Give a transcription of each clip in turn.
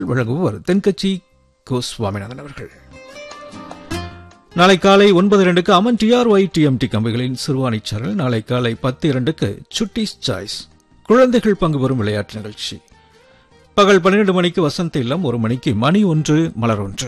வழங்குபவர் தென்கட்சி கோ சுவாமிநாதன் அவர்கள் நாளை காலை ஒன்பது இரண்டுக்கு அமன் டிஆர்ஒய் டிஎம்டி கம்பிகளின் சிறுவாணி சேனல் நாளை காலை பத்து இரண்டுக்கு சுட்டிஸ் சாய்ஸ் குழந்தைகள் பங்கு பெறும் விளையாட்டு நிகழ்ச்சி பகல் பன்னிரண்டு மணிக்கு வசந்த இல்லம் ஒரு மணிக்கு மணி ஒன்று மலர் ஒன்று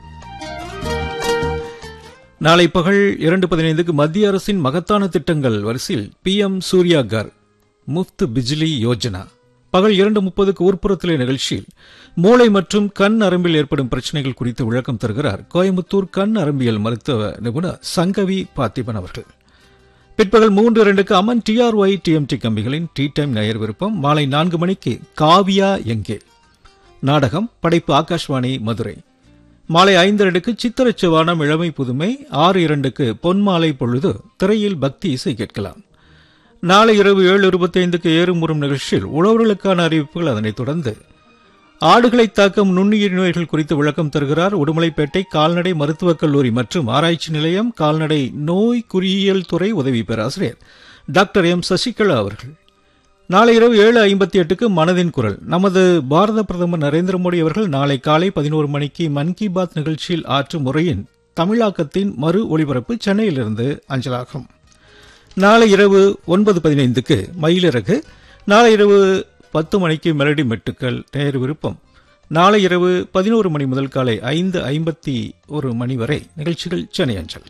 நாளை பகல் இரண்டு பதினைந்துக்கு மத்திய அரசின் மகத்தான திட்டங்கள் வரிசையில் பி எம் சூர்யாகர் முஃப்த் பிஜ்லி யோஜனா பகல் இரண்டு முப்பதுக்கு ஊர்ப்புறத்திலே நிகழ்ச்சியில் மூளை மற்றும் கண் நரம்பில் ஏற்படும் பிரச்சனைகள் குறித்து விளக்கம் தருகிறார் கோயம்புத்தூர் கண் நரம்பியல் மருத்துவ நிபுணர் சங்கவி பார்த்திபன் அவர்கள் பிற்பகல் மூன்று இரண்டுக்கு அமன் டிஆர்ஒய் டிஎம்டி கம்பிகளின் டீ டைம் நேயர் விருப்பம் மாலை நான்கு மணிக்கு காவியா எங்கே நாடகம் படைப்பு ஆகாஷ்வாணி மதுரை மாலை ஐந்து இரண்டுக்கு சித்திரச்சுவானம் இளமை புதுமை ஆறு இரண்டுக்கு பொன்மாலை பொழுது திரையில் பக்தி இசை கேட்கலாம் நாளை இரவு ஏழு இருபத்தி ஐந்துக்கு ஏறுமுறும் நிகழ்ச்சியில் உழவர்களுக்கான அறிவிப்புகள் அதனைத் தொடர்ந்து ஆடுகளை தாக்கும் நுண்ணுயிர் நோய்கள் குறித்து விளக்கம் தருகிறார் உடுமலைப்பேட்டை கால்நடை மருத்துவக் கல்லூரி மற்றும் ஆராய்ச்சி நிலையம் கால்நடை நோய் குறியியல் துறை உதவி பேராசிரியர் டாக்டர் எம் சசிகலா அவர்கள் நாளை இரவு ஏழு ஐம்பத்தி எட்டுக்கு மனதின் குரல் நமது பாரத பிரதமர் நரேந்திர மோடி அவர்கள் நாளை காலை பதினோரு மணிக்கு மன் கி பாத் நிகழ்ச்சியில் ஆற்றும் முறையின் தமிழாக்கத்தின் மறு ஒளிபரப்பு சென்னையிலிருந்து அஞ்சலாகும் நாளை இரவு ஒன்பது பதினைந்துக்கு மயிலிறகு நாளை இரவு பத்து மணிக்கு மெலடி மெட்டுக்கள் நேர் விருப்பம் நாளை இரவு பதினோரு மணி முதல் காலை ஐந்து ஐம்பத்தி ஒரு மணி வரை நிகழ்ச்சிகள் சென்னை அஞ்சல்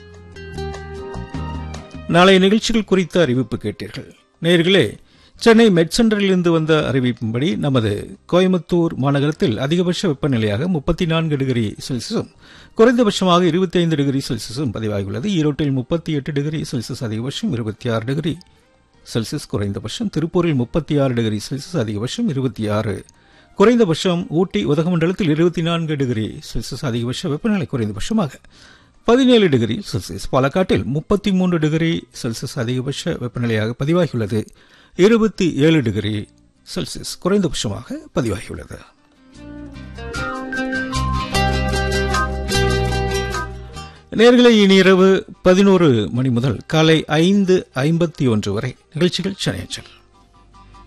நாளைய நிகழ்ச்சிகள் குறித்த அறிவிப்பு கேட்டீர்கள் நேர்களே சென்னை மெட் சென்டரிலிருந்து வந்த அறிவிப்பின்படி நமது கோயம்புத்தூர் மாநகரத்தில் அதிகபட்ச வெப்பநிலையாக முப்பத்தி நான்கு டிகிரி செல்சியஸும் குறைந்தபட்சமாக இருபத்தி ஐந்து டிகிரி செல்சியஸும் பதிவாகியுள்ளது ஈரோட்டில் முப்பத்தி எட்டு டிகிரி செல்சியஸ் அதிகபட்சம் இருபத்தி ஆறு டிகிரி செல்சியஸ் குறைந்தபட்சம் திருப்பூரில் முப்பத்தி ஆறு டிகிரி செல்சியஸ் அதிகபட்சம் இருபத்தி ஆறு குறைந்தபட்சம் ஊட்டி உதகமண்டலத்தில் இருபத்தி நான்கு டிகிரி செல்சியஸ் அதிகபட்ச வெப்பநிலை குறைந்தபட்சமாக பதினேழு டிகிரி செல்சியஸ் பாலக்காட்டில் முப்பத்தி மூன்று டிகிரி செல்சியஸ் அதிகபட்ச வெப்பநிலையாக பதிவாகியுள்ளது இருபத்தி ஏழு டிகிரி செல்சியஸ் குறைந்தபட்சமாக பதிவாகியுள்ளது நேர்களை இனி இரவு பதினோரு மணி முதல் காலை ஐந்து ஐம்பத்தி ஒன்று வரை நிகழ்ச்சிகள் சென்னையச்சல்